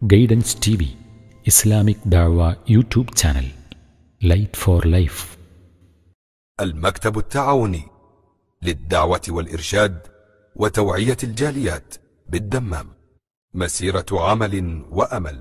Guidance T V Islamic ദാവ YouTube channel light for life المكتب التعاوني للدعوة والإرشاد وتوعية الجاليات بالدمام مسيرة عمل وأمل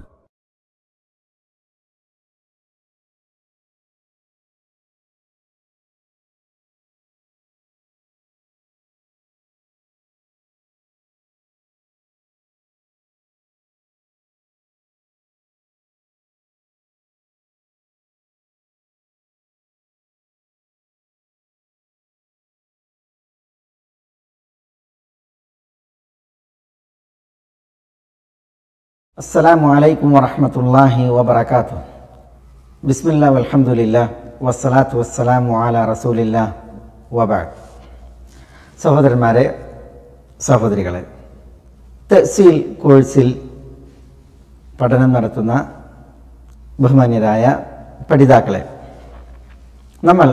السلام عليكم ورحمة الله وبركاته بسم الله والحمد لله والصلاة والسلام على رسول الله وبعد സഹോദരന്മാരെ സഹോദരികളെ തഹസീൽ കോഴ്സിൽ പഠനം നടത്തുന്ന ബഹുമാന്യരായ പഠിതാക്കളെ നമ്മൾ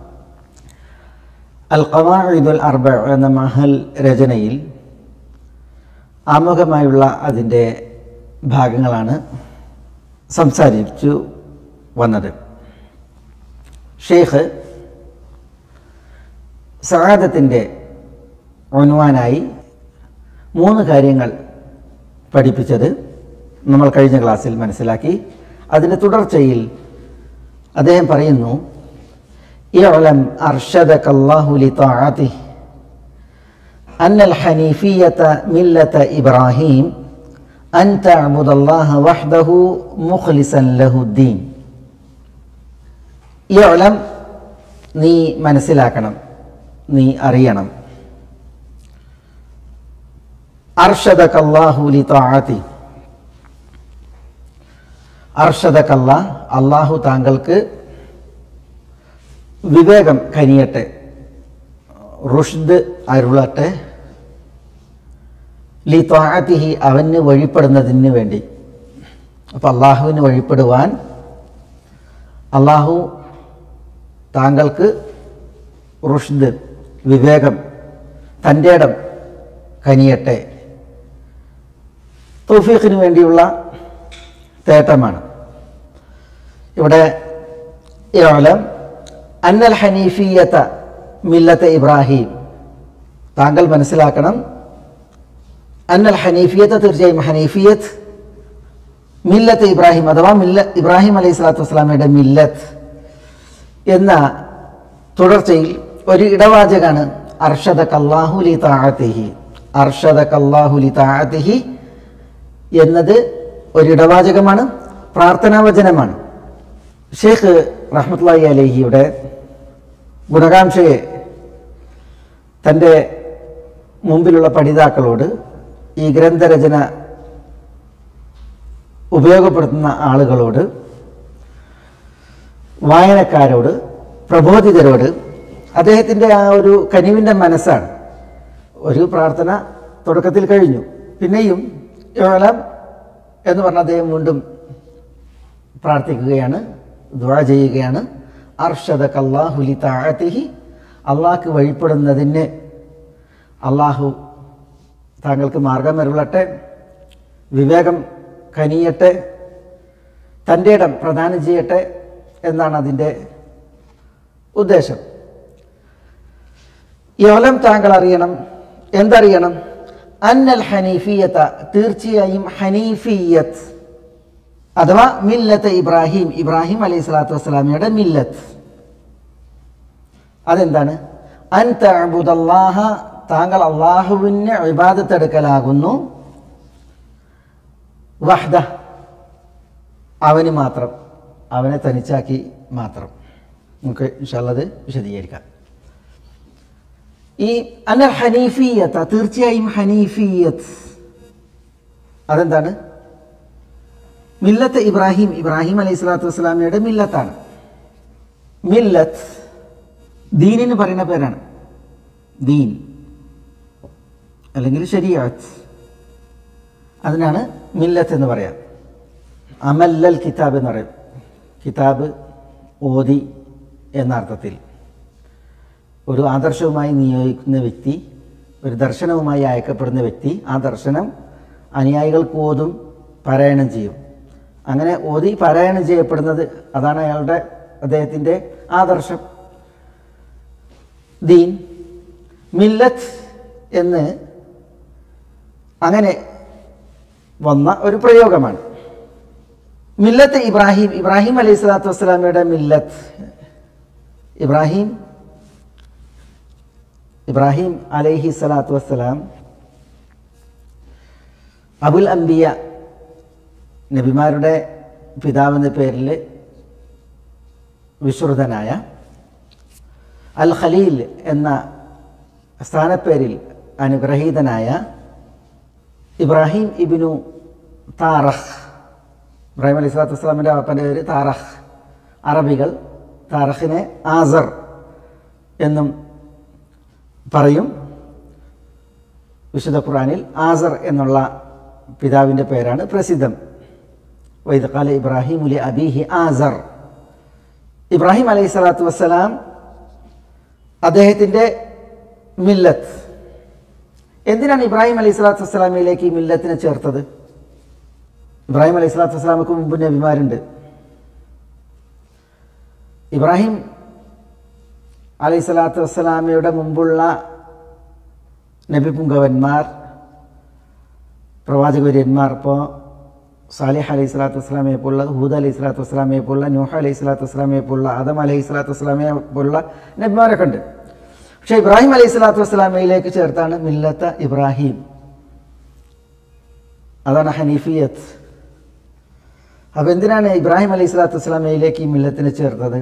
അൽ ഖവാഇദുൽ അർബ എന്ന മഹൽ രചനയിൽ ആമുഖമായുള്ള അതിൻ്റെ ഭാഗങ്ങളാണ് സംസാരിച്ചു വന്നത് ഷെയ്ഖ് സഹാദത്തിൻ്റെ ഒൻവാനായി മൂന്ന് കാര്യങ്ങൾ പഠിപ്പിച്ചത് നമ്മൾ കഴിഞ്ഞ ക്ലാസ്സിൽ മനസ്സിലാക്കി അതിൻ്റെ തുടർച്ചയിൽ അദ്ദേഹം പറയുന്നു ഇഅലം അർഷദക അല്ലാഹു ലിതാഅതിഹി أن الحنيفية ملة إبراهيم أن تعبد الله وحده مخلصا له الدين يعلم നീ മനസ്സിലാക്കണം നീ അറിയണം അർഷദക അല്ലാഹു ലിതാഅതി അർഷദകല്ല അള്ളാഹു താങ്കൾക്ക് വിവേകം കനിയട്ടെ റുഷ്ദ് അരുളട്ടെ ലി ത്വാഅത്തിഹി അവന് വഴിപ്പെടുന്നതിന് വേണ്ടി അപ്പം അള്ളാഹുവിന് വഴിപ്പെടുവാൻ അള്ളാഹു താങ്കൾക്ക് റുഷ്ദ് വിവേകം തൻ്റെ ഇടം കനിയട്ടെ തൗഫീഖിന് വേണ്ടിയുള്ള തേട്ടമാണ് ഇവിടെ ഇറലം അന്നൽ ഹനീഫിയത്ത മില്ലത്തെ ഇബ്രാഹിം താങ്കൾ മനസ്സിലാക്കണം അന്നൽ ഹനീഫിയത്ത് തീർച്ചയായും ഹനീഫിയത്ത് മില്ലത്ത് ഇബ്രാഹിം അഥവാ മില്ല ഇബ്രാഹിം അലൈഹി സ്വലാത്തു വസ്സലാമയുടെ മില്ലത്ത് എന്ന തുടർച്ചയിൽ ഒരു ഇടവാചകാണ് അർഷദ കല്ലാഹുലി താഴത്തിഹി അർഷദ കല്ലാഹുലി താഴത്തിഹി എന്നത് ഒരു ഇടവാചകമാണ് പ്രാർത്ഥനാവചനമാണ് ഷെയ്ഖ് റഹ്മത്തുള്ളി അലഹിയുടെ ഗുണകാംക്ഷയെ തൻ്റെ മുമ്പിലുള്ള പഠിതാക്കളോട് ഈ ഗ്രന്ഥരചന ഉപയോഗപ്പെടുത്തുന്ന ആളുകളോട് വായനക്കാരോട് പ്രബോധിതരോട് അദ്ദേഹത്തിൻ്റെ ആ ഒരു കനിവിൻ്റെ മനസ്സാണ് ഒരു പ്രാർത്ഥന തുടക്കത്തിൽ കഴിഞ്ഞു പിന്നെയും യോളം എന്ന് പറഞ്ഞ അദ്ദേഹം വീണ്ടും പ്രാർത്ഥിക്കുകയാണ് ദുഴ ചെയ്യുകയാണ് അർഷദ കല്ലാഹുലി താഴത്തിഹി അള്ളാഹ്ക്ക് വഴിപ്പെടുന്നതിന് അള്ളാഹു താങ്കൾക്ക് മാർഗം അരുളട്ടെ വിവേകം കനിയട്ടെ തൻ്റെ ഇടം പ്രദാനം ചെയ്യട്ടെ എന്നാണ് അതിൻ്റെ ഉദ്ദേശം യോലം താങ്കൾ അറിയണം എന്തറിയണം അന്നൽ ഹനീഫിയത്ത തീർച്ചയായും ഹനീഫിയത്ത് അഥവാ മില്ലത്ത് ഇബ്രാഹിം ഇബ്രാഹിം അലൈഹി സ്വലാത്തു വസ്സലാമയുടെ മില്ലത്ത് അതെന്താണ് അൻ തഅബുദല്ലാഹ താങ്കൾ അള്ളാഹുവിന് ഇബാദത്തെടുക്കലാകുന്നു വഹ്ദ അവന് മാത്രം അവനെ തനിച്ചാക്കി മാത്രം നമുക്ക് ഇൻഷാല്ലത് വിശദീകരിക്കാം ഈ അനൽ ഹനീഫിയത്ത് തീർച്ചയായും ഹനീഫിയത്ത് അതെന്താണ് മില്ലത്ത് ഇബ്രാഹിം ഇബ്രാഹിം അലൈഹി സ്വലാത്തു വസ്സലാമയുടെ മില്ലത്താണ് മില്ലത്ത് ദീനിന് പറയുന്ന പേരാണ് ദീൻ അല്ലെങ്കിൽ ശരിയാത്ത് അതിനാണ് മില്ലത്ത് എന്ന് പറയാം അമല്ലൽ കിതാബ് എന്ന് പറയും കിതാബ് ഓതി എന്ന അർത്ഥത്തിൽ ഒരു ആദർശവുമായി നിയോഗിക്കുന്ന വ്യക്തി ഒരു ദർശനവുമായി അയക്കപ്പെടുന്ന വ്യക്തി ആ ദർശനം അനുയായികൾക്ക് ഓതും പാരായണം ചെയ്യും അങ്ങനെ ഓതി പാരായണം ചെയ്യപ്പെടുന്നത് അതാണ് അയാളുടെ അദ്ദേഹത്തിൻ്റെ ആദർശം ദീൻ മില്ലത്ത് എന്ന് അങ്ങനെ വന്ന ഒരു പ്രയോഗമാണ് മില്ലത്ത് ഇബ്രാഹിം ഇബ്രാഹിം അലൈഹി സ്വലാത്തു വസ്സലാമയുടെ മില്ലത്ത് ഇബ്രാഹിം ഇബ്രാഹിം അലൈഹി സ്വലാത്തു വസ്സലാം അബുൽ അംബിയ നബിമാരുടെ പിതാവെന്ന പേരിൽ വിശ്രുതനായ അൽ ഖലീൽ എന്ന സ്ഥാനപ്പേരിൽ അനുഗ്രഹീതനായ ഇബ്രാഹിം ഇബിനു താറഹ് ഇബ്രാഹിം അലൈഹി സ്വലാത്തു വസ്സലാമിൻ്റെ അപ്പൻ്റെ പേര് താറഹ് അറബികൾ താറഹിനെ ആസർ എന്നും പറയും വിശുദ്ധ ഖുറാനിൽ ആസർ എന്നുള്ള പിതാവിൻ്റെ പേരാണ് പ്രസിദ്ധം വൈദക്കാല ഇബ്രാഹിം ഉലി അബീഹി ആസർ ഇബ്രാഹിം അലൈഹി സ്വലാത്തു വസ്സലാം അദ്ദേഹത്തിൻ്റെ മില്ലത്ത് എന്തിനാണ് ഇബ്രാഹിം അലൈഹി സ്വലാത്തു വസ്സലാമിലേക്ക് ഈ മില്ലത്തിനെ ചേർത്തത് ഇബ്രാഹിം അലൈഹി സ്വലാത്തു വസ്സലാമക്ക് മുമ്പ് നബിമാരുണ്ട് ഇബ്രാഹിം അലൈഹി സ്വലാത്തു വസ്സലാമയുടെ മുമ്പുള്ള നബി പുങ്കവന്മാർ പ്രവാചകവര്യന്മാർ ഇപ്പോൾ സാലിഹ് അലൈഹി സ്വലാത്തു വസ്സലാമയെ പോലുള്ള ഹൂദ് അലൈഹി സ്വലാത്തു വസ്സലാമയെ പോലുള്ള നൂഹ അലൈഹി സ്വലാത്തു വസ്സലാമയെ പോലുള്ള ആദം അലൈഹി സ്വലാത്തു വസ്സലാമയെ പോലുള്ള നബിമാരൊക്കെ ഉണ്ട് പക്ഷേ ഇബ്രാഹിം അലൈഹി സ്വലാത്തു വസ്സലാമയിലേക്ക് ചേർത്താണ് മില്ലത്ത ഇബ്രാഹിം അതാണ് ഹനീഫിയത്ത് അപ്പോൾ എന്തിനാണ് ഇബ്രാഹിം അലൈഹി സ്വലാത്തു വസ്സലാമയിലേക്ക് ഈ മില്ലത്തിനെ ചേർത്തത്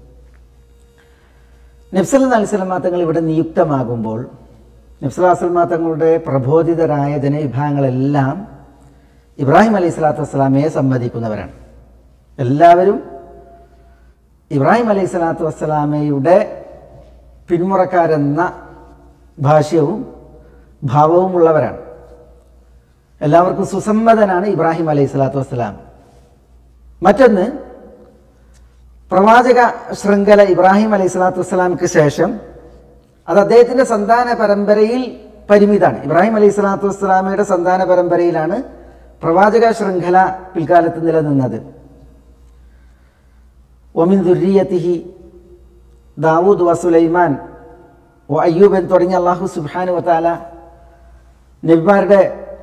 നബ്സൽ അലിസ്ലാം തങ്ങൾ ഇവിടെ നിയുക്തമാകുമ്പോൾ നബ്സലാസ്ലമാ തങ്ങളുടെ പ്രബോധിതരായ ജനവിഭാഗങ്ങളെല്ലാം ഇബ്രാഹിം അലൈഹി സ്വലാത്തു വസ്സലാമയെ സമ്മതിക്കുന്നവരാണ് എല്ലാവരും ഇബ്രാഹിം അലൈഹി സ്വലാത്തു വസ്സലാമയുടെ പിന്മുറക്കാരെന്ന ഭാഷ്യവും ഭാവവും ഉള്ളവരാണ് എല്ലാവർക്കും സുസമ്മതനാണ് ഇബ്രാഹിം അലൈഹി സ്വലാത്തു വസ്സലാം മറ്റൊന്ന് പ്രവാചക ശൃംഖല ഇബ്രാഹിം അലൈഹി സ്വലാത്തു വസ്സലാമിക്ക് ശേഷം അത് അദ്ദേഹത്തിൻ്റെ സന്താന പരമ്പരയിൽ പരിമിതാണ് ഇബ്രാഹിം അലൈഹി സ്വലാത്തു വസ്സലാമയുടെ സന്താന പരമ്പരയിലാണ് പ്രവാചക ശൃംഖല പിൽക്കാലത്ത് നിലനിന്നത് ഒമിൻ ദുര്യത്തിഹി ദാവൂദ് വ സുലൈമാൻ ഒ അയ്യൂബൻ തുടങ്ങിയ അള്ളാഹു സുബാനു വത്താല നബിമാരുടെ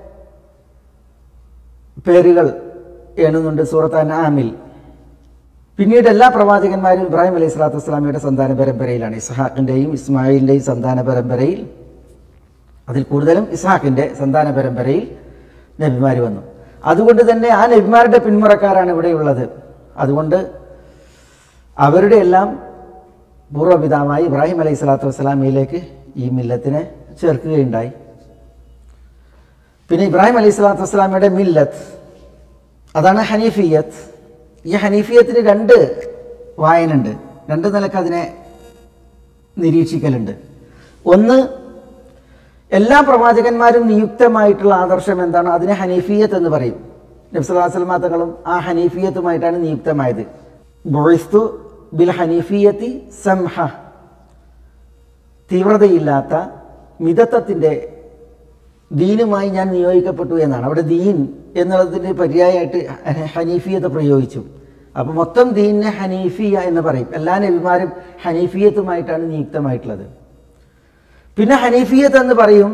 പേരുകൾ എണ്ണുന്നുണ്ട് സൂറത്ത് ആമിൽ പിന്നീട് എല്ലാ പ്രവാചകന്മാരും ഇബ്രാഹിം അലൈഹി സ്വലാത്തു വസ്സലാമയുടെ സന്താന പരമ്പരയിലാണ് ഇസ്ഹാഖിൻ്റെയും ഇസ്മായിലിൻ്റെയും സന്താന പരമ്പരയിൽ അതിൽ കൂടുതലും ഇസ്ഹാഖിൻ്റെ സന്താന പരമ്പരയിൽ നബിമാർ വന്നു അതുകൊണ്ട് തന്നെ ആ നബിമാരുടെ പിന്മുറക്കാരാണ് ഇവിടെയുള്ളത് അതുകൊണ്ട് അവരുടെ എല്ലാം പൂർവ്വപിതാവായി ഇബ്രാഹിം അലൈഹി സ്വലാത്തു വസ്സലാമയിലേക്ക് ഈ മില്ലത്തിനെ ചേർക്കുകയുണ്ടായി പിന്നെ ഇബ്രാഹിം അലൈഹി സ്വലാത്തു വസ്സലാമയുടെ മില്ലത്ത് അതാണ് ഹനീഫിയത്ത് ഈ ഹനീഫിയത്തിന് രണ്ട് വായനുണ്ട് രണ്ട് നിലക്ക് അതിനെ നിരീക്ഷിക്കലുണ്ട് ഒന്ന് എല്ലാ പ്രവാചകന്മാരും നിയുക്തമായിട്ടുള്ള ആദർശം എന്താണ് അതിനെ ഹനീഫിയത്ത് എന്ന് പറയും നബ്സലാസ്ലമാ തങ്ങളും ആ ഹനീഫിയത്തുമായിട്ടാണ് നിയുക്തമായത് ബൊയ്സ്തു ബിൽ ഹനീഫിയത്തി സംഹ തീവ്രതയില്ലാത്ത മിതത്വത്തിൻ്റെ ദീനുമായി ഞാൻ നിയോഗിക്കപ്പെട്ടു എന്നാണ് അവിടെ ദീൻ എന്നുള്ളതിന് പര്യായമായിട്ട് ഹനീഫിയത്ത് പ്രയോഗിച്ചു അപ്പോൾ മൊത്തം ദീനിനെ ഹനീഫിയ എന്ന് പറയും എല്ലാ നബിമാരും ഹനീഫിയത്തുമായിട്ടാണ് നിയുക്തമായിട്ടുള്ളത് പിന്നെ ഹനീഫിയത്ത് എന്ന് പറയും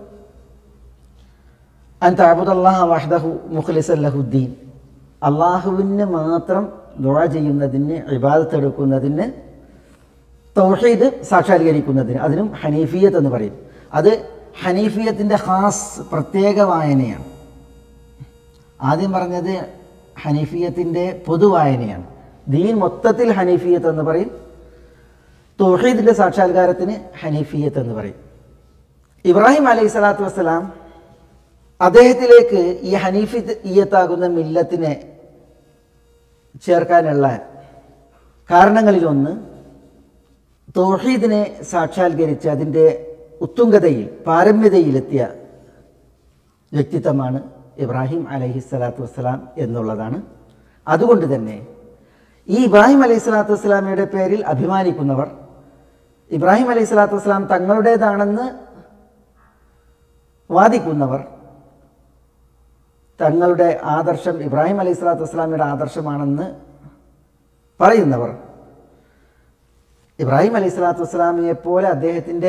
അൻ താബുദല്ലാഹ വഹദഹു മുഖ്ലിസല്ലഹുദ്ദീൻ അള്ളാഹുവിന് മാത്രം ദുഴ ചെയ്യുന്നതിന് ഇബാദത്ത് എടുക്കുന്നതിന് തൗഹീദ് സാക്ഷാത്കരിക്കുന്നതിന് അതിനും ഹനീഫിയത്ത് എന്ന് പറയും അത് ഹനീഫിയത്തിൻ്റെ ഖാസ് പ്രത്യേക വായനയാണ് ആദ്യം പറഞ്ഞത് ഹനീഫിയത്തിൻ്റെ പൊതുവായനയാണ് ദീൻ മൊത്തത്തിൽ ഹനീഫിയത്ത് എന്ന് പറയും തൗഹീദിൻ്റെ സാക്ഷാത്കാരത്തിന് ഹനീഫിയത്ത് എന്ന് പറയും ഇബ്രാഹിം അലൈഹി സ്വലാത്തു വസ്സലാം അദ്ദേഹത്തിലേക്ക് ഈ ഹനീഫിയത്താകുന്ന മില്ലത്തിനെ ചേർക്കാനുള്ള കാരണങ്ങളിലൊന്ന് തൗഹീദിനെ സാക്ഷാത്കരിച്ച് അതിൻ്റെ ഉത്തുംഗതയിൽ പാരമ്യതയിലെത്തിയ വ്യക്തിത്വമാണ് ഇബ്രാഹിം അലൈഹി സ്വലാത്തു വസ്സലാം എന്നുള്ളതാണ് അതുകൊണ്ട് തന്നെ ഈ ഇബ്രാഹിം അലൈഹി സ്വലാത്തു വസ്സലാമയുടെ പേരിൽ അഭിമാനിക്കുന്നവർ ഇബ്രാഹിം അലൈഹി സ്വലാത്തു വസ്സലാം തങ്ങളുടേതാണെന്ന് വാദിക്കുന്നവർ തങ്ങളുടെ ആദർശം ഇബ്രാഹിം അലൈഹി സ്വലാത്തു വസ്സലാമിയുടെ ആദർശമാണെന്ന് പറയുന്നവർ ഇബ്രാഹിം അലൈഹി സ്വലാത്തു വസ്സലാമിയെ പോലെ അദ്ദേഹത്തിൻ്റെ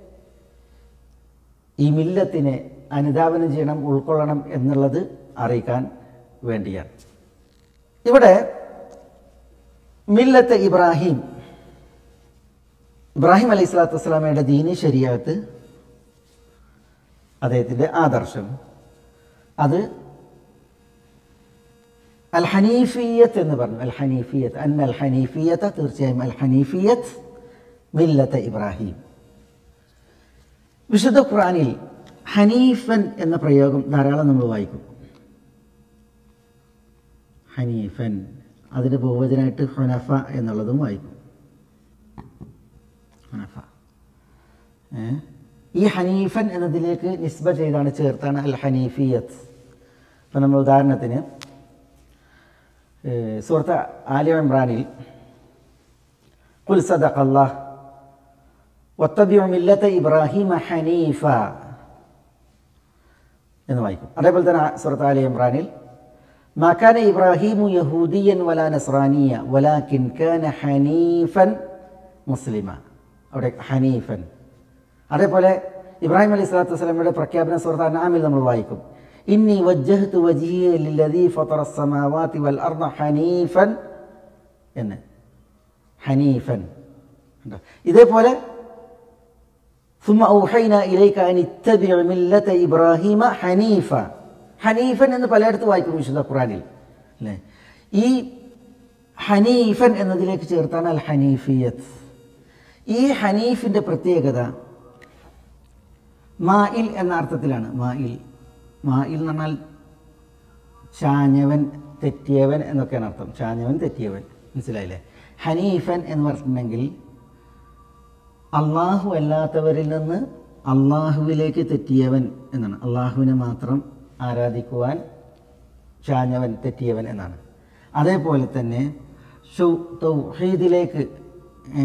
ഈ മില്ലത്തിനെ അനുധാവനം ചെയ്യണം ഉൾക്കൊള്ളണം എന്നുള്ളത് അറിയിക്കാൻ വേണ്ടിയാണ് ഇവിടെ മില്ലത്ത് ഇബ്രാഹിം ഇബ്രാഹിം അലൈഹി സ്വലാത്തു വസ്സലാമയുടെ ദീനി ശരിയാത്ത് അദ്ദേഹത്തിൻ്റെ ആദർശം അത് അൽ ഹനീഫിയത്ത് എന്ന് പറഞ്ഞു അൽ ഹനീഫിയത്ത് അൻ അൽ ഹനീഫിയത്ത് തീർച്ചയായും അൽ ഹനീഫിയത്ത് മില്ലത്ത് ഇബ്രാഹിം വിശുദ്ധ ഖുറാനിൽ ഹനീഫൻ എന്ന പ്രയോഗം ധാരാളം നമ്മൾ വായിക്കും ഹനീഫൻ അതിന് ബഹുവചനായിട്ട് ഹുനഫ എന്നുള്ളതും വായിക്കും ഹുനഫ ഏ? ഈ ഹനീഫൻ എന്നതിലേക്ക് നിസ്ബ ചെയ്താണ് ചേർത്താണ് അൽ ഹനീഫിയത്ത് ഇപ്പം നമ്മൾ ഉദാഹരണത്തിന് ഏ, സുഹൃത്ത് ആലി ഇമ്രാനിൽ കുൽ സദഖ അല്ലാഹ് വത്തബിഉ മില്ലത്ത ഇബ്രാഹിമ ഹനീഫ എന്ന് വായിക്കും അതേപോലെ തന്നെ സുഹൃത്ത് ആലി ഇമ്രാനിൽ ما كان إبراهيم يهوديا ولا نصرانيا ولكن كان حنيفا مسلما അവിടെ ഹനീഫൻ അതേപോലെ ഇബ്രാഹിം അലൈഹി സ്വലാത്തു വസ്സലാമയുടെ പ്രഖ്യാപന സുഹൃത്ത് അനാമിൽ നമ്മൾ വായിക്കും ഇന്നി വജ്ജഹ്തു വജിഹിയ ലില്ലദീ ഫത്തറ السماوات والأرض ഹനീഫൻ എന്ന് ഹനീഫൻ ഉണ്ടോ? ഇതേപോലെ ثم أوحينا إليك أن اتبع ملة إبراهيم حنيفا ഹനീഫൻ എന്ന് പലയിടത്ത് വായിക്കും വിശുദ്ധ ഖുറാനിൽ അല്ലേ ഈ ഹനീഫൻ എന്നതിലേക്ക് ചേർത്താണ് അൽ ഹനീഫിയത്ത് ഈ ഹനീഫിൻ്റെ പ്രത്യേകത മായിൽ എന്ന അർത്ഥത്തിലാണ് മായിൽ മായിൽ എന്ന് പറഞ്ഞാൽ ചാഞ്ഞവൻ തെറ്റിയവൻ എന്നൊക്കെയാണ് അർത്ഥം ചാഞ്ഞവൻ തെറ്റിയവൻ മനസ്സിലായില്ലേ ഹനീഫൻ എന്ന് പറഞ്ഞിട്ടുണ്ടെങ്കിൽ അള്ളാഹു അല്ലാത്തവരിൽ നിന്ന് അള്ളാഹുവിലേക്ക് തെറ്റിയവൻ എന്നാണ് അള്ളാഹുവിനെ മാത്രം ആരാധിക്കുവാൻ ചാഞ്ഞവൻ തെറ്റിയവൻ എന്നാണ് അതേപോലെ തന്നെ ഷൗ- തൗഹീദിലേക്ക് ഏ,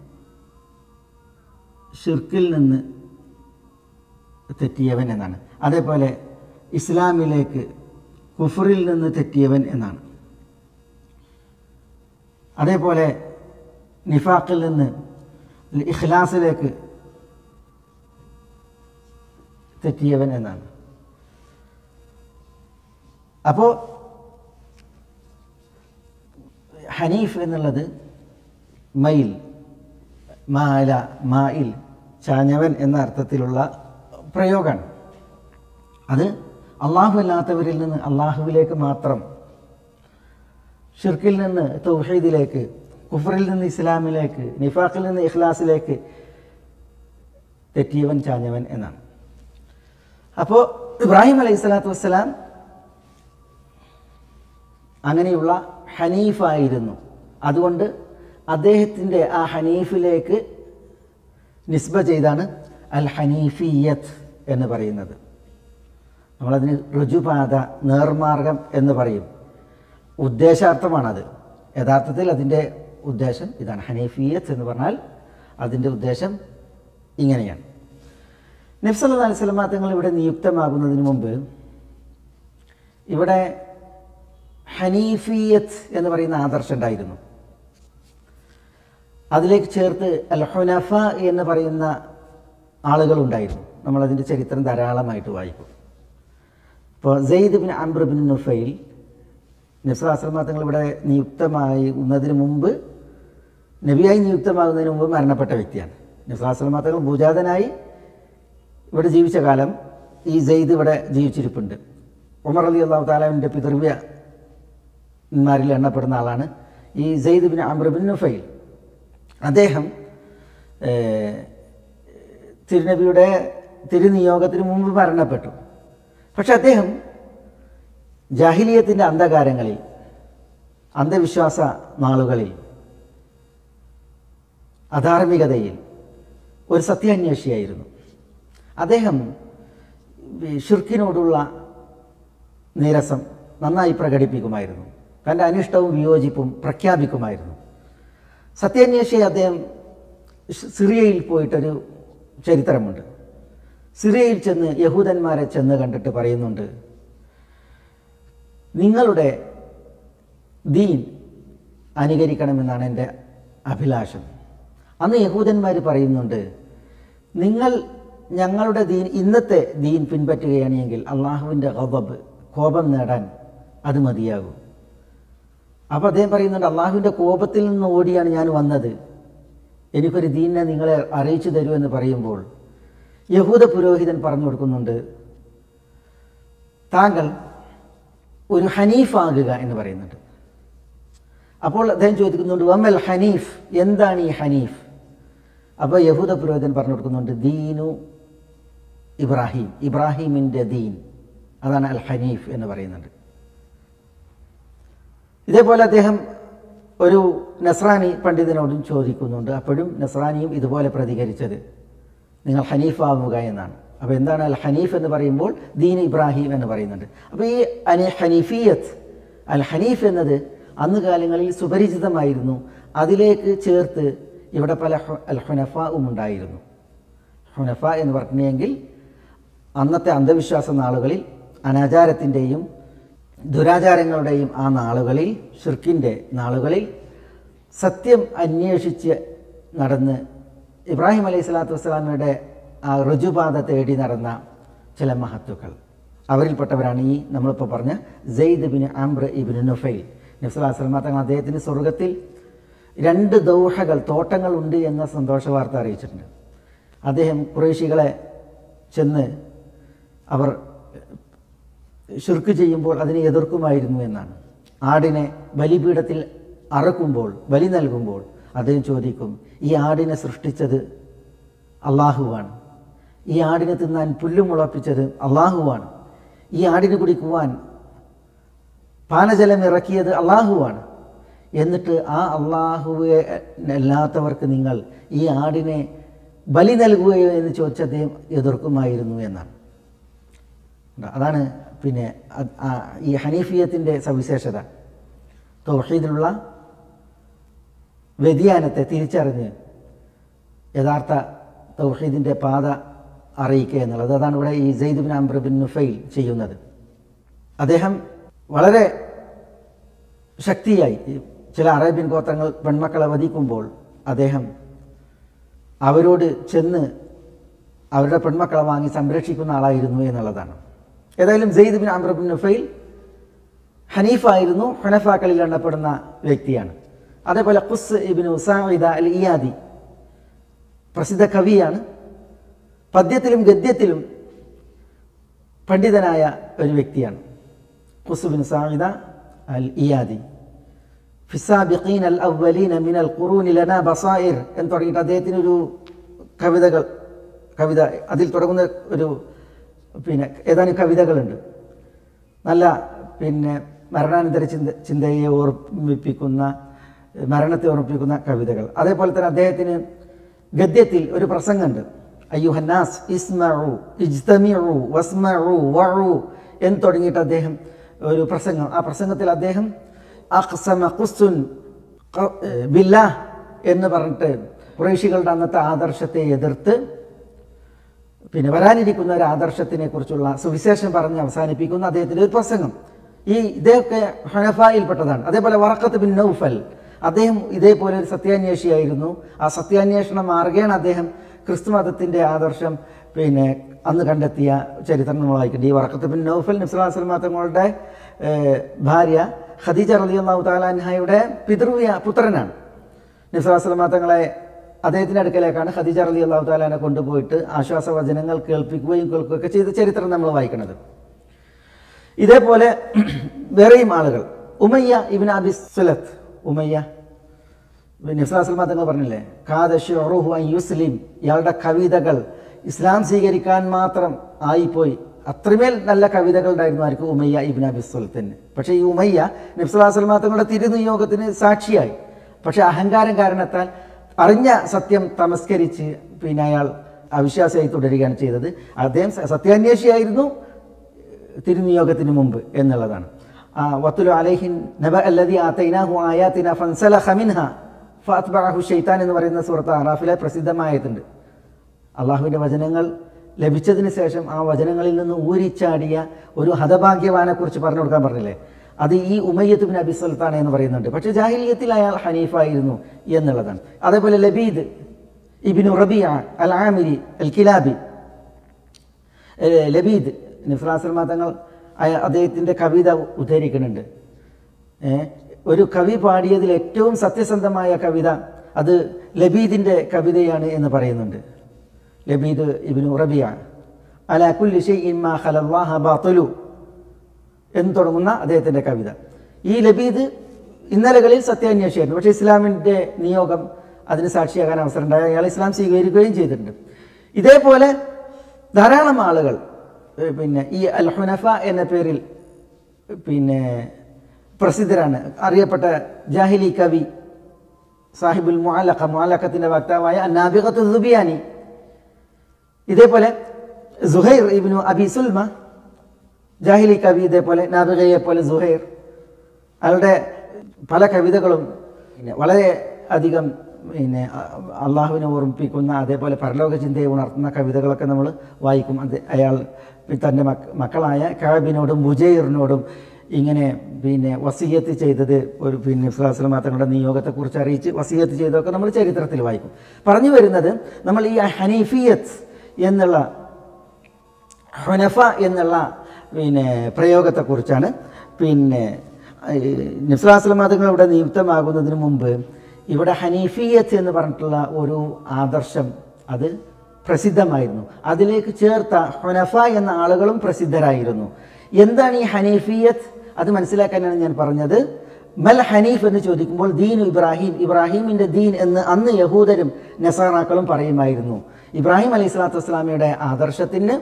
ഷിർക്കിൽ നിന്ന് തെറ്റിയവൻ എന്നാണ് അതേപോലെ ഇസ്ലാമിലേക്ക് കുഫറിൽ നിന്ന് തെറ്റിയവൻ എന്നാണ് അതേപോലെ നിഫാഖിൽ നിന്ന് ഇഖ്ലാസിലേക്ക് തെറ്റിയവൻ എന്നാണ് അപ്പോൾ ഹനീഫ് എന്നുള്ളത് മയിൽ മാല മായിൽ ചാഞ്ഞവൻ എന്ന അർത്ഥത്തിലുള്ള പ്രയോഗമാണ് അത് അള്ളാഹു അല്ലാത്തവരിൽ നിന്ന് അള്ളാഹുവിലേക്ക് മാത്രം ഷിർക്കിൽ നിന്ന് തൗഹീദിലേക്ക് കുഫറിൽ നിന്ന് ഇസ്ലാമിലേക്ക് നിഫാഖിൽ നിന്ന് ഇഖ്ലാസിലേക്ക് തെറ്റിയവൻ ചാഞ്ഞവൻ എന്നാണ് അപ്പോൾ ഇബ്രാഹിം അലൈഹി സ്വലാത്തു വസ്സലാം അങ്ങനെയുള്ള ഹനീഫായിരുന്നു അതുകൊണ്ട് അദ്ദേഹത്തിൻ്റെ ആ ഹനീഫിലേക്ക് നിസ്ബ ചെയ്താണ് അൽ ഹനീഫിയത്ത് എന്ന് പറയുന്നത് നമ്മളതിന് ഋജുപാത നേർമാർഗം എന്ന് പറയും ഉദ്ദേശാർത്ഥമാണത് യഥാർത്ഥത്തിൽ അതിൻ്റെ ഉദ്ദേശം ഇതാണ് ഹനീഫിയത്ത് എന്ന് പറഞ്ഞാൽ അതിൻ്റെ ഉദ്ദേശം ഇങ്ങനെയാണ് നബ്സല്ലാ അലൈഹി സ്വലമാ തങ്ങൾ ഇവിടെ നിയുക്തമാകുന്നതിന് മുമ്പ് ഇവിടെ ഹനീഫിയത്ത് എന്ന് പറയുന്ന ആദർശം ഉണ്ടായിരുന്നു അതിലേക്ക് ചേർത്ത് അൽ ഹുനഫ എന്ന് പറയുന്ന ആളുകളുണ്ടായിരുന്നു നമ്മളതിൻ്റെ ചരിത്രം ധാരാളമായിട്ട് വായിക്കും ഇപ്പോൾ Zaid bin Amr bin Nufail നബ്സലാസ്ലമ തങ്ങൾ ഇവിടെ നിയുക്തമാകുന്നതിന് മുമ്പ് നബിയായി നിയുക്തമാകുന്നതിന് മുമ്പ് മരണപ്പെട്ട വ്യക്തിയാണ് നബ്സലാസ്ലമ തങ്ങൾ ഭൂജാതനായി ഇവിടെ ജീവിച്ച കാലം ഈ സെയ്ദ് ഇവിടെ ജീവിച്ചിരിപ്പുണ്ട് ഉമർ അലി അള്ളാഹു താലാവിൻ്റെ പിതൃവ്യന്മാരിൽ എണ്ണപ്പെടുന്ന ആളാണ് ഈ Zaid bin Amr bin Nufail അദ്ദേഹം ഏഹ്, തിരുനബിയുടെ തിരുനിയോഗത്തിന് മുമ്പ് മരണപ്പെട്ടു പക്ഷെ അദ്ദേഹം ജാഹിലിയത്തിൻ്റെ അന്ധകാരങ്ങളിൽ അന്ധവിശ്വാസ നാളുകളിൽ അധാർമികതയിൽ ഒരു സത്യാന്വേഷിയായിരുന്നു അദ്ദേഹം ഈ ഷിർക്കിനോടുള്ള നീരസം നന്നായി പ്രകടിപ്പിക്കുമായിരുന്നു തൻ്റെ അനിഷ്ടവും വിയോജിപ്പും പ്രഖ്യാപിക്കുമായിരുന്നു സത്യാന്വേഷി അദ്ദേഹം ഷ് സിറിയയിൽ പോയിട്ടൊരു ചരിത്രമുണ്ട് സിറിയയിൽ ചെന്ന് യഹൂദന്മാരെ ചെന്ന് കണ്ടിട്ട് പറയുന്നുണ്ട് നിങ്ങളുടെ ദീൻ അനുകരിക്കണമെന്നാണ് എൻ്റെ അഭിലാഷം അന്ന് യഹൂദന്മാർ പറയുന്നുണ്ട് നിങ്ങൾ ഞങ്ങളുടെ ദീൻ ഇന്നത്തെ ദീൻ പിൻപറ്റുകയാണെങ്കിൽ അള്ളാഹുവിൻ്റെ ഗബബ് കോപം നേടാൻ അത് മതിയാകും അപ്പോൾ അദ്ദേഹം പറയുന്നുണ്ട് അള്ളാഹുവിൻ്റെ കോപത്തിൽ നിന്ന് ഓടിയാണ് ഞാൻ വന്നത് എനിക്കൊരു ദീനിനെ നിങ്ങളെ അറിയിച്ചു തരൂ എന്ന് പറയുമ്പോൾ യഹൂദ പുരോഹിതൻ പറഞ്ഞു കൊടുക്കുന്നുണ്ട് താങ്കൾ ഒരു ഹനീഫാകുക എന്ന് പറയുന്നുണ്ട് അപ്പോൾ അദ്ദേഹം ചോദിക്കുന്നുണ്ട് വമ്മൽ ഹനീഫ് എന്താണ് ഈ ഹനീഫ് അപ്പോൾ യഹൂദ പുരോഹിതൻ പറഞ്ഞു കൊടുക്കുന്നുണ്ട് ദീനു ഇബ്രാഹിം ഇബ്രാഹിമിൻ്റെ ദീൻ അതാണ് അൽ ഹനീഫ് എന്ന് പറയുന്നുണ്ട് ഇതേപോലെ അദ്ദേഹം ഒരു നസ്രാനി പണ്ഡിതനോടും ചോദിക്കുന്നുണ്ട് അപ്പോഴും നസ്രാനിയും ഇതുപോലെ പ്രതികരിച്ചത് നിങ്ങൾ ഹനീഫാവുക എന്നാണ് അപ്പോൾ എന്താണ് അൽ ഹനീഫ് എന്ന് പറയുമ്പോൾ ദീൻ ഇബ്രാഹിം എന്ന് പറയുന്നുണ്ട് അപ്പോൾ ഈ അനി ഹനീഫിയത്ത് അൽ ഹനീഫ് എന്നത് അന്ന് കാലങ്ങളിൽ സുപരിചിതമായിരുന്നു അതിലേക്ക് ചേർത്ത് ഇവിടെ പല ഹു- അൽ ഹുനഫാവും ഉണ്ടായിരുന്നു ഹുനഫ എന്ന് പറഞ്ഞെങ്കിൽ അന്നത്തെ അന്ധവിശ്വാസ നാളുകളിൽ അനാചാരത്തിൻ്റെയും ദുരാചാരങ്ങളുടെയും ആ നാളുകളിൽ ഷിർക്കിൻ്റെ നാളുകളിൽ സത്യം അന്വേഷിച്ച് നടന്ന് ഇബ്രാഹിം അലൈഹി സ്വലാത്തു വസ്സലാമയുടെ ആ ഋജുപാത തേടി നടന്ന ചില മഹത്തുക്കൾ അവരിൽപ്പെട്ടവരാണ് ഈ നമ്മളിപ്പോൾ പറഞ്ഞ Zaid bin Amr ibn Nufail നബ്സലാ സ്വലമ തങ്ങൾ അദ്ദേഹത്തിന് സ്വർഗത്തിൽ രണ്ട് ദൗഹകൾ തോട്ടങ്ങളുണ്ട് എന്ന സന്തോഷ വാർത്ത അറിയിച്ചിട്ടുണ്ട് അദ്ദേഹം കുറേശികളെ ചെന്ന് അവർ ഷിർക്ക് ചെയ്യുമ്പോൾ അതിനെ എതിർക്കുമായിരുന്നു എന്നാണ് ആടിനെ ബലിപീഠത്തിൽ അറക്കുമ്പോൾ ബലി നൽകുമ്പോൾ അദ്ദേഹം ചോദിക്കും ഈ ആടിനെ സൃഷ്ടിച്ചത് അള്ളാഹുവാണ് ഈ ആടിനെ തിന്നാൻ പുല്ല് മുളപ്പിച്ചത് അള്ളാഹുവാണ് ഈ ആടിന് കുടിക്കുവാൻ പാനജലം ഇറക്കിയത് അള്ളാഹുവാണ് എന്നിട്ട് ആ അള്ളാഹുവെ അല്ലാത്തവർക്ക് നിങ്ങൾ ഈ ആടിനെ ബലി നൽകുകയോ എന്ന് ചോദിച്ച അദ്ദേഹം എതിർക്കുമായിരുന്നു എന്നാണ് അതാണ് പിന്നെ അത് ആ ഈ ഹനീഫിയത്തിൻ്റെ സവിശേഷത തൗഹീദിലുള്ള വ്യതിയാനത്തെ തിരിച്ചറിഞ്ഞ് യഥാർത്ഥ തൗഹീദിൻ്റെ പാത അറിയിക്കുക എന്നുള്ളത് അതാണ് ഇവിടെ ഈ Zaid bin Amr bin Nufail ചെയ്യുന്നത് അദ്ദേഹം വളരെ ശക്തിയായി ഈ ചില അറേബ്യൻ ഗോത്രങ്ങൾ പെൺമക്കളെ വധിക്കുമ്പോൾ അദ്ദേഹം അവരോട് ചെന്ന് അവരുടെ പെൺമക്കളെ വാങ്ങി സംരക്ഷിക്കുന്ന ആളായിരുന്നു എന്നുള്ളതാണ് ഏതായാലും Zaid bin Amr bin Nufail ഹനീഫായിരുന്നു ഹനഫാക്കളിൽ എണ്ണപ്പെടുന്ന വ്യക്തിയാണ് അതേപോലെ ഖുസ് ഇബിൻ ഉസാഇദ അൽ ഇയാദി പ്രസിദ്ധ കവിയാണ് പദ്യത്തിലും ഗദ്യത്തിലും പണ്ഡിതനായ ഒരു വ്യക്തിയാണ് ഖുസ് ബിൻ സാഇദ അൽ ഇയാദി ഫിസാബിഖീൻ അൽ അവലീന മിനൽ ഖുറൂനി ലനാ ബസായിർ എന്ന് തുടങ്ങിയിട്ട് അദ്ദേഹത്തിന് ഒരു കവിതകൾ കവിത അതിൽ തുടങ്ങുന്ന ഒരു പിന്നെ ഏതാനും കവിതകളുണ്ട് നല്ല പിന്നെ മരണാനന്തര ചിന്ത ചിന്തയെ ഓർമ്മിപ്പിക്കുന്ന മരണത്തെ ഓർമ്മിപ്പിക്കുന്ന കവിതകൾ അതേപോലെ തന്നെ അദ്ദേഹത്തിന് ഗദ്യത്തിൽ ഒരു പ്രസംഗമുണ്ട് അയ്യുഹന്നാസ് ഇസ്മഉ ഇജ്തമിഉ വസ്മഉ വഉ എന്ന് തുടങ്ങിയിട്ട് അദ്ദേഹം ഒരു പ്രസംഗം ആ പ്രസംഗത്തിൽ അദ്ദേഹം അഖ്സമ ഖുസ്സുൻ ഖ- ബില്ലാഹ് എന്ന് പറഞ്ഞിട്ട് കുറേശികളുടെ അന്നത്തെ ആദർശത്തെ എതിർത്ത് പിന്നെ വരാനിരിക്കുന്ന ഒരു ആദർശത്തിനെ കുറിച്ചുള്ള സുവിശേഷം പറഞ്ഞ് അവസാനിപ്പിക്കുന്ന അദ്ദേഹത്തിൻ്റെ ഒരു പ്രസംഗം ഈ ഇതൊക്കെ ഹനഫായിൽപ്പെട്ടതാണ് അതേപോലെ വറക്കത്ത് ബിൻ നൗഫൽ അദ്ദേഹം ഇതേപോലെ ഒരു സത്യാന്വേഷിയായിരുന്നു ആ സത്യാന്വേഷണ മാർഗേണ അദ്ദേഹം ക്രിസ്തു മതത്തിൻ്റെ ആദർശം പിന്നെ അന്ന് കണ്ടെത്തിയ ചരിത്രം നമ്മൾ വായിക്കുന്നുണ്ട് ഈ വറക്കത്ത് ബിൻ നൗഫൽ നിസ്ലാസ്ലമ തങ്ങളുടെ ഏഹ്, ഭാര്യ ഖദീജ റളിയല്ലാഹു താലാൻഹയുടെ പിതൃവ്യ പുത്രനാണ് നിസ്ലാസ്ലമ തങ്ങളെ അദ്ദേഹത്തിൻ്റെ അടുക്കലേക്കാണ് ഖദീജ റലി അള്ളാഹു താലാനെ കൊണ്ടുപോയിട്ട് ആശ്വാസവചനങ്ങൾ കേൾപ്പിക്കുകയും കേൾക്കുകയൊക്കെ ചെയ്ത ചരിത്രം നമ്മൾ വായിക്കുന്നത് ഇതേപോലെ വേറെയും ആളുകൾ ഉമയ്യ ഇബിൻ അബി സുലത്ത് ഉമയ്യ നിസ്ലാസ്ലമ തങ്ങൾ പറഞ്ഞില്ലേ ഖാദ ഷുറുഹു അൻ യുസ്ലിം ഇയാളുടെ കവിതകൾ ഇസ്ലാം സ്വീകരിക്കാൻ മാത്രം ആയിപ്പോയി അത്രമേൽ നല്ല കവിതകൾ ഉണ്ടായിരുന്നു ആർക്ക് ഉമയ്യ ഇബിൻ അബി സുലത്തിന് പക്ഷേ ഈ ഉമയ്യ നബ്സുല്ലാസ്ലമ തങ്ങളുടെ തിരുനിയോഗത്തിന് സാക്ഷിയായി പക്ഷേ അഹങ്കാരം കാരണത്താൽ അറിഞ്ഞ സത്യം തമസ്കരിച്ച് പിന്നെ അയാൾ അവിശ്വാസിയായി തുടരുകയാണ് ചെയ്തത് അദ്ദേഹം സ- സത്യാന്വേഷിയായിരുന്നു തിരുനിയോഗത്തിന് മുമ്പ് എന്നുള്ളതാണ് ആ, വത്തുലു അലൈഹിൻ നബ അല്ലദി ആതൈനാഹു ആയാത്തിന ഫൻസലഖ മിൻഹ ഫഅത്ബഅഹു ഷൈത്താൻ എന്ന് പറയുന്ന സൂറത്ത് അറാഫിലെ പ്രസിദ്ധമായതുണ്ട് അള്ളാഹുവിൻ്റെ വചനങ്ങൾ ലഭിച്ചതിന് ശേഷം ആ വചനങ്ങളിൽ നിന്ന് ഊരിച്ചാടിയ ഒരു ഹതഭാഗ്യവാനെ കുറിച്ച് പറഞ്ഞു കൊടുക്കാൻ പറഞ്ഞില്ലേ അത് ഈ ഉമയ്യത്ത് ബിൻ അബി സുൽത്താൻ എന്ന് പറയുന്നുണ്ട് പക്ഷേ ജാഹിലിയത്തിൽ അയാൾ ഹനീഫായിരുന്നു എന്നുള്ളതാണ് അതേപോലെ ലബീദ് ഇബിനു റബിയ അൽ ആമിരി അൽ കിലാബി ഏഹ് ലബീദ് നിഫ്ലാസ്ലമ തങ്ങൾ അയ- അദ്ദേഹത്തിൻ്റെ കവിത ഉദ്ധരിക്കുന്നുണ്ട് ഏഹ് ഒരു കവി പാടിയതിൽ ഏറ്റവും സത്യസന്ധമായ കവിത അത് ലബീദിൻ്റെ കവിതയാണ് എന്ന് പറയുന്നുണ്ട് ലബീദ് ഇബിനു റബിയ അല കുല്ലി ഷൈഇൻ മാ ഖലല്ലാഹ ബാത്തിലു എന്ന് തുടങ്ങുന്ന അദ്ദേഹത്തിൻ്റെ കവിത ഈ ലബീദ് ഇന്നലകളിൽ സത്യാന്വേഷിയായിരുന്നു പക്ഷേ ഇസ്ലാമിൻ്റെ നിയോഗം അതിന് സാക്ഷിയാകാൻ അവസരം ഉണ്ടായി അയാൾ ഇസ്ലാം സ്വീകരിക്കുകയും ചെയ്തിട്ടുണ്ട് ഇതേപോലെ ധാരാളം ആളുകൾ ഏ, പിന്നെ ഈ അൽ ഹുനഫ എന്ന പേരിൽ പിന്നെ പ്രസിദ്ധരാണ് അറിയപ്പെട്ട ജാഹിലി കവി സാഹിബുൽ മുഅല്ലഖ മുഅല്ലഖത്തിൻ്റെ വക്താവായ അന്നാബിഖത്ത് ദുബിയാനി ഇതേപോലെ സുഹൈർ ഇബ്നു അബി സുൽമ ജാഹിലി കവി ഇതേപോലെ നാബികയെ പോലെ സുഹൈർ അയാളുടെ പല കവിതകളും പിന്നെ വളരെ അധികം പിന്നെ അ- അള്ളാഹുവിനെ ഓർമ്മിപ്പിക്കുന്ന അതേപോലെ പരലോക ചിന്തയെ ഉണർത്തുന്ന കവിതകളൊക്കെ നമ്മൾ വായിക്കും അത് അയാൾ തൻ്റെ മക്ക മക്കളായ കാബിനോടും ബുജൈറിനോടും ഇങ്ങനെ പിന്നെ വസീയത്ത് ചെയ്തത് ഒരു പിന്നെ ഇസ്ലാസ്ലം തങ്ങളുടെ നിയോഗത്തെക്കുറിച്ച് അറിയിച്ച് വസീയത്ത് ചെയ്തതൊക്കെ നമ്മൾ ചരിത്രത്തിൽ വായിക്കും പറഞ്ഞു വരുന്നത് നമ്മൾ ഈ ഹനീഫിയത്ത് എന്നുള്ള ഹുനഫ എന്നുള്ള പിന്നെ പ്രയോഗത്തെക്കുറിച്ചാണ് പിന്നെ നിസ്ലാസ്ലം മതങ്ങൾ ഇവിടെ നിയുക്തമാകുന്നതിന് മുമ്പ് ഇവിടെ ഹനീഫിയത്ത് എന്ന് പറഞ്ഞിട്ടുള്ള ഒരു ആദർശം അത് പ്രസിദ്ധമായിരുന്നു അതിലേക്ക് ചേർത്ത ഹുനഫ എന്ന ആളുകളും പ്രസിദ്ധരായിരുന്നു എന്താണ് ഈ ഹനീഫിയത്ത് അത് മനസ്സിലാക്കാനാണ് ഞാൻ പറഞ്ഞത് മൽ ഹനീഫ് എന്ന് ചോദിക്കുമ്പോൾ ദീൻ ഇബ്രാഹിം ഇബ്രാഹിമിൻ്റെ ദീൻ എന്ന് അന്ന് യഹൂദരും നസാറാക്കളും പറയുമായിരുന്നു ഇബ്രാഹിം അലൈഹി സ്വലാത്തു വസ്സലാമയുടെ ആദർശത്തിന്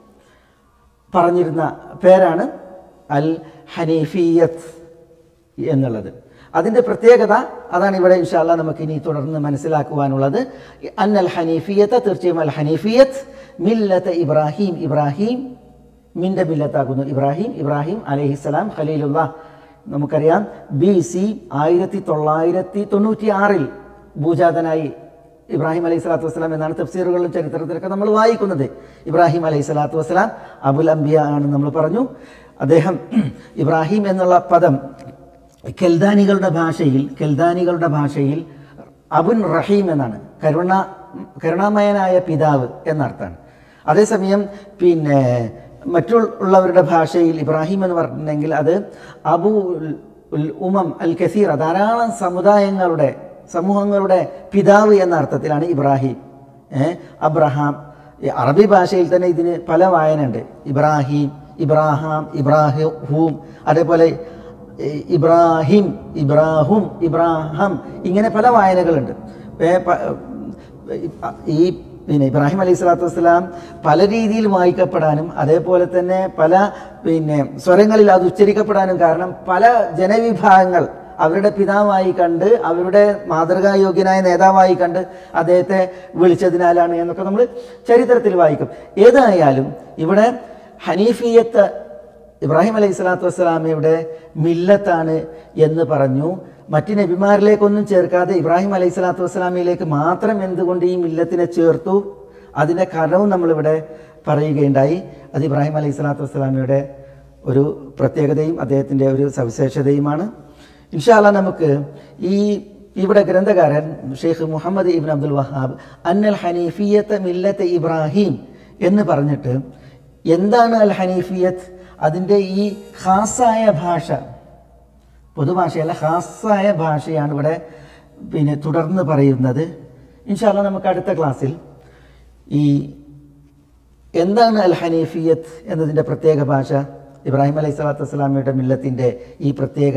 പറഞ്ഞിരുന്ന പേരാണ് അൽ ഹനീഫിയത്ത് എന്നുള്ളത് അതിൻ്റെ പ്രത്യേകത അതാണ് ഇവിടെ ഇൻഷാല്ല നമുക്ക് ഇനി തുടർന്ന് മനസ്സിലാക്കുവാനുള്ളത് അന്നൽ ഹനീഫിയത്ത് തീർച്ചയായും അൽ ഹനീഫിയത്ത് മില്ലത്ത് ഇബ്രാഹിം ഇബ്രാഹിം മിൻ്റെ മില്ലത്താകുന്നു ഇബ്രാഹിം ഇബ്രാഹിം അലഹിസ്സലാം ഖലീലുള്ള നമുക്കറിയാം ബി സി ആയിരത്തി തൊള്ളായിരത്തി തൊണ്ണൂറ്റി ആറിൽ ഭൂജാതനായി ഇബ്രാഹിം അലൈഹി സ്വലാത്തു വസ്സലാം എന്നാണ് തഫ്സീറുകളിലും ചരിത്രത്തിലൊക്കെ നമ്മൾ വായിക്കുന്നത് ഇബ്രാഹിം അലൈഹി സ്വലാത്തു വസ്സലാം അബുൽ അംബിയ ആണ് നമ്മൾ പറഞ്ഞു അദ്ദേഹം ഇബ്രാഹിം എന്നുള്ള പദം കെൽദാനികളുടെ ഭാഷയിൽ കെൽദാനികളുടെ ഭാഷയിൽ അബുൻ റഹീം എന്നാണ് കരുണ കരുണാമയനായ പിതാവ് എന്നർത്ഥമാണ് അതേസമയം പിന്നെ മറ്റുള്ളവരുടെ ഭാഷയിൽ ഇബ്രാഹിം എന്ന് പറഞ്ഞിട്ടുണ്ടെങ്കിൽ അത് അബു ഉൽ ഉമം അൽ കസീറ ധാരാളം സമുദായങ്ങളുടെ സമൂഹങ്ങളുടെ പിതാവ് എന്ന അർത്ഥത്തിലാണ് ഇബ്രാഹിം ഏ, അബ്രഹാം ഈ അറബി ഭാഷയിൽ തന്നെ ഇതിന് പല വായനയുണ്ട് ഇബ്രാഹിം ഇബ്രാഹാം ഇബ്രാഹിം അതേപോലെ ഈ ഇബ്രാഹിം ഇബ്രാഹും ഇബ്രാഹം ഇങ്ങനെ പല വായനകളുണ്ട് ഏ, പ- ഈ പിന്നെ ഇബ്രാഹിം അലൈഹി സ്വലാത്തു വസ്സലാം പല രീതിയിൽ വായിക്കപ്പെടാനും അതേപോലെ തന്നെ പല പിന്നെ സ്വരങ്ങളിൽ അത് ഉച്ചരിക്കപ്പെടാനും കാരണം പല ജനവിഭാഗങ്ങൾ അവരുടെ പിതാവായി കണ്ട് അവരുടെ മാതൃകായോഗ്യനായ നേതാവായി കണ്ട് അദ്ദേഹത്തെ വിളിച്ചതിനാലാണ് എന്നൊക്കെ നമ്മൾ ചരിത്രത്തിൽ വായിക്കും ഏതായാലും ഇവിടെ ഹനീഫിയത്ത് ഇബ്രാഹിം അലൈഹി സ്വലാത്തു വസ്സലാമയുടെ മില്ലത്താണ് എന്ന് പറഞ്ഞു മറ്റ് നബിമാരിലേക്കൊന്നും ചേർക്കാതെ ഇബ്രാഹിം അലൈഹി സ്വലാത്തു വസ്സലാമയിലേക്ക് മാത്രം എന്തുകൊണ്ട് ഈ മില്ലത്തിനെ ചേർത്തു അതിൻ്റെ കാരണവും നമ്മളിവിടെ പറയുകയുണ്ടായി അത് ഇബ്രാഹിം അലൈഹി സ്വലാത്തു വസ്സലാമയുടെ ഒരു പ്രത്യേകതയും അദ്ദേഹത്തിൻ്റെ ഒരു സവിശേഷതയുമാണ് ഇൻഷാല്ല നമുക്ക് ഈ ഇവിടെ ഗ്രന്ഥകാരൻ ഷെയ്ഖ് മുഹമ്മദ് ഇബ്ൻ അബ്ദുൽ വഹാബ് അന്നൽ ഹനീഫിയത്ത് മില്ലത്ത് ഇബ്രാഹിം എന്ന് പറഞ്ഞിട്ട് എന്താണ് അൽ ഹനീഫിയത്ത് അതിൻ്റെ ഈ ഖാസായ ഭാഷ പൊതുഭാഷയല്ല ഖാസായ ഭാഷയാണ് ഇവിടെ പിന്നെ തുടർന്ന് പറയുന്നത് ഇൻഷാല്ല നമുക്ക് അടുത്ത ക്ലാസ്സിൽ ഈ എന്താണ് അൽ ഹനീഫിയത്ത് എന്നതിൻ്റെ പ്രത്യേക ഭാഷ ഇബ്രാഹിം അലൈഹി സ്വലാത്തു വസ്സലാമയുടെ മില്ലത്തിൻ്റെ ഈ പ്രത്യേക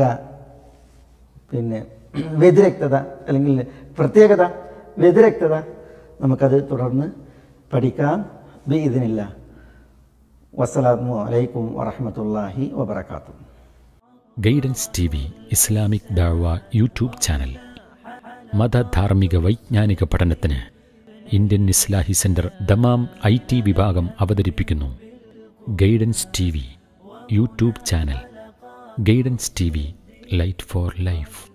പിന്നെ വ്യതിരക്തത അല്ലെങ്കിൽ പ്രത്യേകത വ്യതിരക്തത നമുക്കത് തുടർന്ന് പഠിക്കാം ബി ഇതിനില്ല വസ്സലാമു അലൈക്കും വറഹമത്തല്ലാഹി വബർക്കാത്തു ഗൈഡൻസ് ടി വി ഇസ്ലാമിക് ദാഴ്വ യൂട്യൂബ് ചാനൽ മതധാർമ്മിക വൈജ്ഞാനിക പഠനത്തിന് Indian Islahi centre Dammam I T വിഭാഗം അവതരിപ്പിക്കുന്നു guidance T V YouTube channel guidance T V light for life